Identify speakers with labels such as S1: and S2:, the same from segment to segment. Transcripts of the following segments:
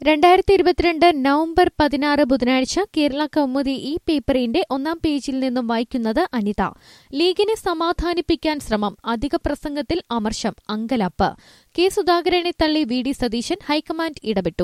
S1: രണ്ടായിരത്തി ഇരുപത്തിരണ്ട് നവംബർ പതിനാറ് ബുധനാഴ്ച കേരള കൗമുദി ഈ പേപ്പറിന്റെ ഒന്നാം പേജിൽ നിന്നും വായിക്കുന്നത് അനിത ലീഗിനെ സമാധാനിപ്പിക്കാൻ ശ്രമം അധിക പ്രസംഗത്തിൽ അമർഷം അങ്കലാപ്പ് കെ സുധാകരനെ തള്ളി വി ഡി സതീശൻ ഹൈക്കമാൻഡ് ഇടപെട്ടു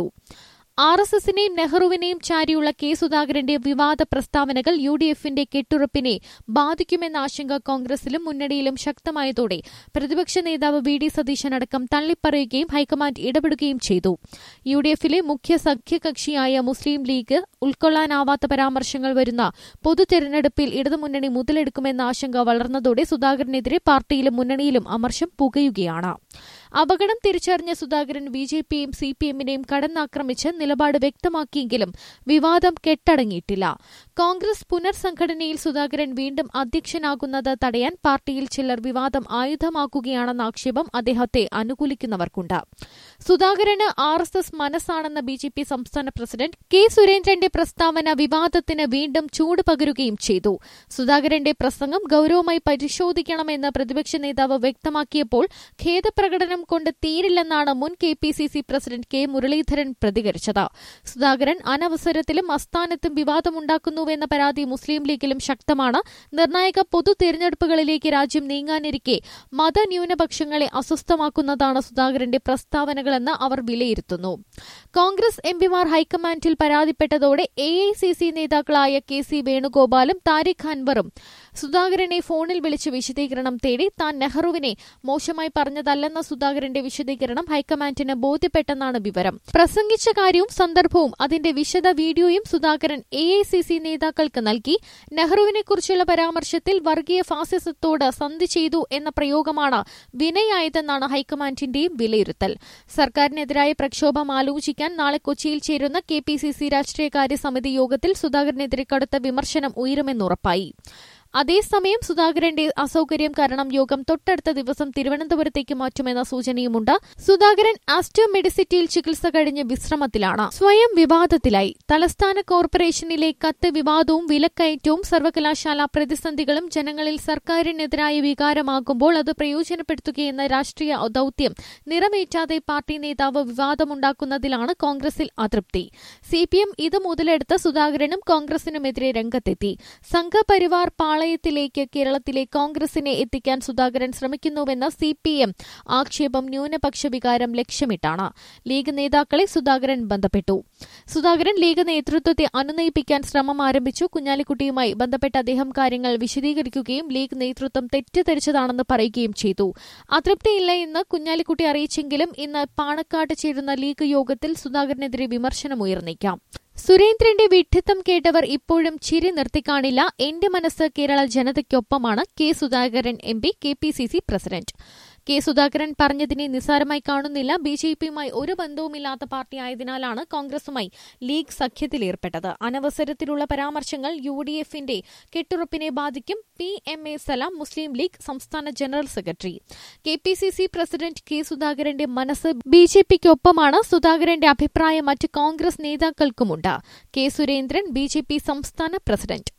S1: ആർ എസ് എസിനെയും നെഹ്റുവിനെയും ചാരിയുള്ള കെ സുധാകരന്റെ വിവാദ പ്രസ്താവനകൾ യു ഡി എഫിന്റെ കെട്ടുറപ്പിനെ ബാധിക്കുമെന്ന ആശങ്ക കോൺഗ്രസിലും മുന്നണിയിലും ശക്തമായതോടെ പ്രതിപക്ഷ നേതാവ് വി ഡി സതീശൻ അടക്കം തള്ളിപ്പറയുകയും ഹൈക്കമാൻഡ് ഇടപെടുകയും ചെയ്തു യു ഡി എഫിലെ മുഖ്യ സഖ്യകക്ഷിയായ മുസ്ലിം ലീഗ് ഉൾക്കൊള്ളാനാവാത്ത പരാമർശങ്ങൾ വരുന്ന പൊതു തെരഞ്ഞെടുപ്പിൽ ഇടതുമുന്നണി മുതലെടുക്കുമെന്ന ആശങ്ക വളർന്നതോടെ സുധാകരനെതിരെ പാർട്ടിയിലും മുന്നണിയിലും അമർഷം പുകയുകയാണ് അപകടം തിരിച്ചറിഞ്ഞ സുധാകരൻ ബി ജെ പിയെയും സി പി എമ്മിനെയും കടന്നാക്രമിച്ച് നിലപാട് വ്യക്തമാക്കിയെങ്കിലും വിവാദം കെട്ടടങ്ങിയിട്ടില്ല കോൺഗ്രസ് പുനർസംഘടനയിൽ സുധാകരൻ വീണ്ടും അധ്യക്ഷനാകുന്നത് തടയാൻ പാർട്ടിയിൽ ചിലർ വിവാദം ആയുധമാക്കുകയാണെന്ന ആക്ഷേപം അദ്ദേഹത്തെ അനുകൂലിക്കുന്നവർക്കുണ്ട് സുധാകരന് ആർ എസ് എസ് മനസ്സാണെന്ന ബി ജെ പി സംസ്ഥാന പ്രസിഡന്റ് കെ സുരേന്ദ്രന്റെ പ്രസ്താവന വിവാദത്തിന് വീണ്ടും ചൂട് പകരുകയും ചെയ്തു സുധാകരന്റെ പ്രസംഗം ഗൌരവമായി പരിശോധിക്കണമെന്ന് പ്രതിപക്ഷ നേതാവ് വ്യക്തമാക്കിയപ്പോൾ ഖേദപ്രകടനം കൊണ്ട് തീരില്ലെന്നാണ് മുൻ K P C C president K Muraleedharan പ്രതികരിച്ചത് സുധാകരൻ അനവസരത്തിലും അസ്ഥാനത്തും വിവാദമുണ്ടാക്കുന്നുവെന്ന പരാതി മുസ്ലിം ലീഗിലും ശക്തമാണ് നിർണായക പൊതു തെരഞ്ഞെടുപ്പുകളിലേക്ക് രാജ്യം നീങ്ങാനിരിക്കെ മതന്യൂനപക്ഷങ്ങളെ അസ്വസ്ഥമാക്കുന്നതാണ് സുധാകരന്റെ പ്രസ്താവനകളെന്ന് അവർ വിലയിരുത്തുന്നു കോൺഗ്രസ് എംപിമാർ ഹൈക്കമാൻഡിൽ പരാതിപ്പെട്ടതോടെ എ ഐ സി സി നേതാക്കളായ കെ സി വേണുഗോപാലും താരിഖ് അൻവറും സുധാകരനെ ഫോണിൽ വിളിച്ച് വിശദീകരണം തേടി താൻ നെഹ്റുവിനെ മോശമായി പറഞ്ഞതല്ലെന്ന സുധാകരന്റെ വിശദീകരണം ഹൈക്കമാൻഡിന് ബോധ്യപ്പെട്ടെന്നാണ് വിവരം പ്രസംഗിച്ച കാര്യവും സന്ദർഭവും അതിന്റെ വിശദ വീഡിയോയും Sudhakaran A I C C നേതാക്കൾക്ക് നൽകി നെഹ്റുവിനെക്കുറിച്ചുള്ള പരാമർശത്തിൽ വർഗീയ ഫാസിസത്തോട് സന്ധി ചെയ്തു എന്ന പ്രയോഗമാണ് വിനയായതെന്നാണ് ഹൈക്കമാൻഡിന്റെയും വിലയിരുത്തൽ സർക്കാരിനെതിരായ പ്രക്ഷോഭം ആലോചിക്കാൻ നാളെ കൊച്ചിയിൽ ചേരുന്ന കെ പി സി സി രാഷ്ട്രീയകാര്യ സമിതി യോഗത്തിൽ സുധാകരനെതിരെ കടുത്ത വിമർശനം ഉയരുമെന്നുറപ്പായി അതേസമയം സുധാകരന്റെ അസൌകര്യം കാരണം യോഗം തൊട്ടടുത്ത ദിവസം തിരുവനന്തപുരത്തേക്ക് മാറ്റുമെന്ന സൂചനയുമുണ്ട് സുധാകരൻ ആസ്റ്റോ മെഡിസിറ്റിയിൽ ചികിത്സ കഴിഞ്ഞ് വിശ്രമത്തിലാണ് സ്വയം വിവാദത്തിലായി തലസ്ഥാന കോർപ്പറേഷനിലെ കത്ത് വിവാദവും വിലക്കയറ്റവും സർവകലാശാല പ്രതിസന്ധികളും ജനങ്ങളിൽ സർക്കാരിനെതിരായ വികാരമാകുമ്പോൾ അത് പ്രയോജനപ്പെടുത്തുകയെന്ന രാഷ്ട്രീയ ദൌത്യം നിറവേറ്റാതെ പാർട്ടി നേതാവ് വിവാദമുണ്ടാക്കുന്നതിലാണ് കോൺഗ്രസിൽ അതൃപ്തി സിപിഎം ഇത് മുതലെടുത്ത് സുധാകരനും കോൺഗ്രസിനുമെതിരെ രംഗത്തെത്തി സംഘപരിവാർ പാളയത്തിലേക്ക് കേരളത്തിലെ കോൺഗ്രസിനെ എത്തിക്കാൻ സുധാകരൻ ശ്രമിക്കുന്നുവെന്ന സി പി എം ആക്ഷേപം ന്യൂനപക്ഷ വികാരം ലക്ഷ്യമിട്ടാണ് ലീഗ് നേതാക്കളെ സുധാകരൻ ബന്ധപ്പെട്ടു സുധാകരൻ ലീഗ് നേതൃത്വത്തെ അനുനയിപ്പിക്കാൻ ശ്രമം ആരംഭിച്ചു കുഞ്ഞാലിക്കുട്ടിയുമായി ബന്ധപ്പെട്ട അദ്ദേഹം കാര്യങ്ങൾ വിശദീകരിക്കുകയും ലീഗ് നേതൃത്വം തെറ്റിദ്ധരിച്ചതാണെന്ന് പറയുകയും ചെയ്തു അതൃപ്തിയില്ല എന്ന് കുഞ്ഞാലിക്കുട്ടി അറിയിച്ചെങ്കിലും ഇന്ന് പാണക്കാട്ട് ചേരുന്ന ലീഗ് യോഗത്തിൽ സുധാകരനെതിരെ വിമർശനമുയർന്നേക്കാം സുരേന്ദ്രന്റെ വിഡ്ഢിത്തം കേട്ടവർ ഇപ്പോഴും ചിരി നിർത്തിക്കാണില്ല എന്റെ മനസ്സ് കേരള ജനതയ്ക്കൊപ്പമാണ് K Sudhakaran M P K P C C president K Sudhakaran പറഞ്ഞതിനെ നിസ്സാരമായി കാണുന്നില്ല ബി ജെ പിയുമായി ഒരു ബന്ധവുമില്ലാത്ത പാർട്ടിയായതിനാലാണ് കോൺഗ്രസുമായി ലീഗ് സഖ്യത്തിലേർപ്പെട്ടത് അനവസരത്തിലുള്ള പരാമർശങ്ങൾ യു ഡി എഫിന്റെ കെട്ടുറപ്പിനെ ബാധിക്കും P M A Salam Muslim League സംസ്ഥാന general secretary K P C C president K സുധാകരന്റെ മനസ്സ് ബി ജെ പിക്കൊപ്പമാണ് സുധാകരന്റെ അഭിപ്രായം മറ്റ് കോൺഗ്രസ് നേതാക്കൾക്കുമുണ്ട് K Surendran B J P സംസ്ഥാന പ്രസിഡന്റ്